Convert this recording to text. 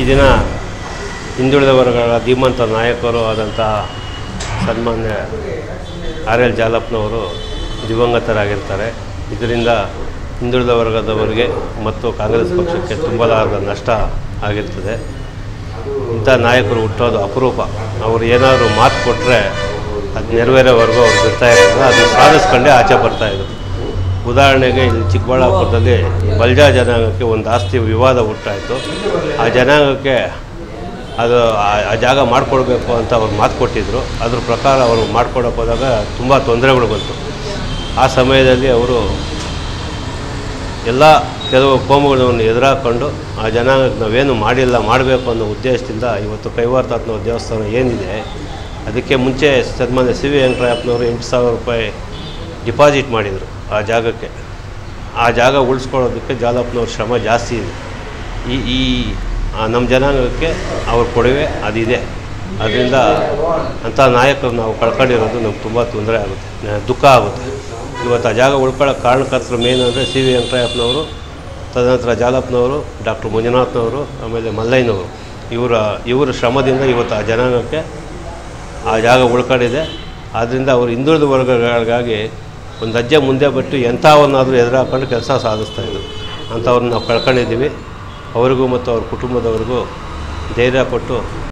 ದಿನ ಹಿಂದುಳಿದ ವರ್ಗಗಳ ಧೀಮಂತ ನಾಯಕರು ಆದಂಥ ಸನ್ಮಾನ್ಯ ಆರ್ ಎಲ್ ಜಾಲಪ್ಪನವರು ದಿವಂಗತರಾಗಿರ್ತಾರೆ ಇದರಿಂದ ಹಿಂದುಳಿದ ವರ್ಗದವರಿಗೆ ಮತ್ತು ಕಾಂಗ್ರೆಸ್ ಪಕ್ಷಕ್ಕೆ ತುಂಬಲಾರದ ನಷ್ಟ ಆಗಿರ್ತದೆ ಇಂಥ ನಾಯಕರು ಹುಟ್ಟೋದು ಅಪರೂಪ ಅವರು ಏನಾದರೂ ಮಾತು ಕೊಟ್ಟರೆ ಅದು ನೆರವೇರೋವರೆಗೂ ಅವ್ರು ಬಿಡ್ತಾ ಇರಲಿಲ್ಲ ಅದನ್ನು ಸಾಧಿಸ್ಕೊಂಡೇ ಆಚೆ ಬರ್ತಾಯಿದ್ರು ಉದಾಹರಣೆಗೆ ಇಲ್ಲಿ ಚಿಕ್ಕಬಳ್ಳಾಪುರದಲ್ಲಿ ಬಲ್ಜಾ ಜನಾಂಗಕ್ಕೆ ಒಂದು ಆಸ್ತಿ ವಿವಾದ ಹುಟ್ಟಾಯಿತು ಆ ಜನಾಂಗಕ್ಕೆ ಅದು ಆ- ಆ ಜಾಗ ಮಾಡಿಕೊಡ್ಬೇಕು ಅಂತ ಅವ್ರು ಮಾತು ಕೊಟ್ಟಿದ್ದರು ಅದ್ರ ಪ್ರಕಾರ ಅವರು ಮಾಡ್ಕೊಡಕ್ಕೆ ಹೋದಾಗ ತುಂಬ ತೊಂದರೆಗಳು ಬಂತು ಆ ಸಮಯದಲ್ಲಿ ಅವರು ಎಲ್ಲ ಕೆಲವು ಕೋಮುಗಳನ್ನು ಎದುರಾಕೊಂಡು ಆ ಜನಾಂಗಕ್ಕೆ ನಾವೇನು ಮಾಡಿಲ್ಲ ಮಾಡಬೇಕು ಅನ್ನೋ ಉದ್ದೇಶದಿಂದ ಇವತ್ತು ಕೈವಾರ್ತಾತ್ನ ದೇವಸ್ಥಾನ ಏನಿದೆ ಅದಕ್ಕೆ ಮುಂಚೆ ಸನ್ಮಾನ್ಯ ಸಿ ವಿ ವೆಂಕಟರಾಯಪ್ಪನವರು ಎಂಟು ಸಾವಿರ ರೂಪಾಯಿ ಡಿಪಾಸಿಟ್ ಮಾಡಿದರು ಆ ಜಾಗಕ್ಕೆ ಆ ಜಾಗ ಉಳಿಸ್ಕೊಳ್ಳೋದಕ್ಕೆ ಜಾಲಪ್ಪನವ್ರ ಶ್ರಮ ಜಾಸ್ತಿ ಇದೆ ಈ ಈ ಆ ನಮ್ಮ ಜನಾಂಗಕ್ಕೆ ಅವ್ರ ಕೊಡುಗೆ ಅದಿದೆ ಅದರಿಂದ ಅಂಥ ನಾಯಕರು ನಾವು ಕಳ್ಕೊಂಡಿರೋದು ನಮ್ಗೆ ತುಂಬ ತೊಂದರೆ ಆಗುತ್ತೆ ನ- ದುಃಖ ಆಗುತ್ತೆ ಇವತ್ತು ಆ ಜಾಗ ಉಳ್ಕೊಳ್ಳೋಕೆ ಕಾರಣಕರ್ತರು ಮೇನ್ ಅಂದರೆ ಸಿ ವಿ ವೆಂಕಟರಾಯಪ್ಪನವರು ತದನಂತರ ಜಾಲಪ್ಪನವರು ಡಾಕ್ಟರ್ ಮಂಜುನಾಥ್ನವರು ಆಮೇಲೆ ಮಲ್ಲಯ್ಯನವರು ಇವರ ಇವರ ಶ್ರಮದಿಂದ ಇವತ್ತು ಆ ಜನಾಂಗಕ್ಕೆ ಆ ಜಾಗ ಉಳ್ಕೊಂಡಿದೆ ಆದ್ದರಿಂದ ಅವರು ಹಿಂದುಳಿದ ವರ್ಗಗಳಿಗಾಗಿ ಒಂದು ಹೆಜ್ಜೆ ಮುಂದೆ ಬಿಟ್ಟು ಎಂಥವನ್ನಾದರೂ ಎದುರಾಕೊಂಡು ಕೆಲಸ ಸಾಧಿಸ್ತಾಯಿದ್ರು ಅಂಥವ್ರನ್ನ ನಾವು ಕಳ್ಕೊಂಡಿದ್ದೀವಿ ಅವರಿಗೂ ಮತ್ತು ಅವ್ರ ಕುಟುಂಬದವ್ರಿಗೂ ಧೈರ್ಯ ಕೊಟ್ಟು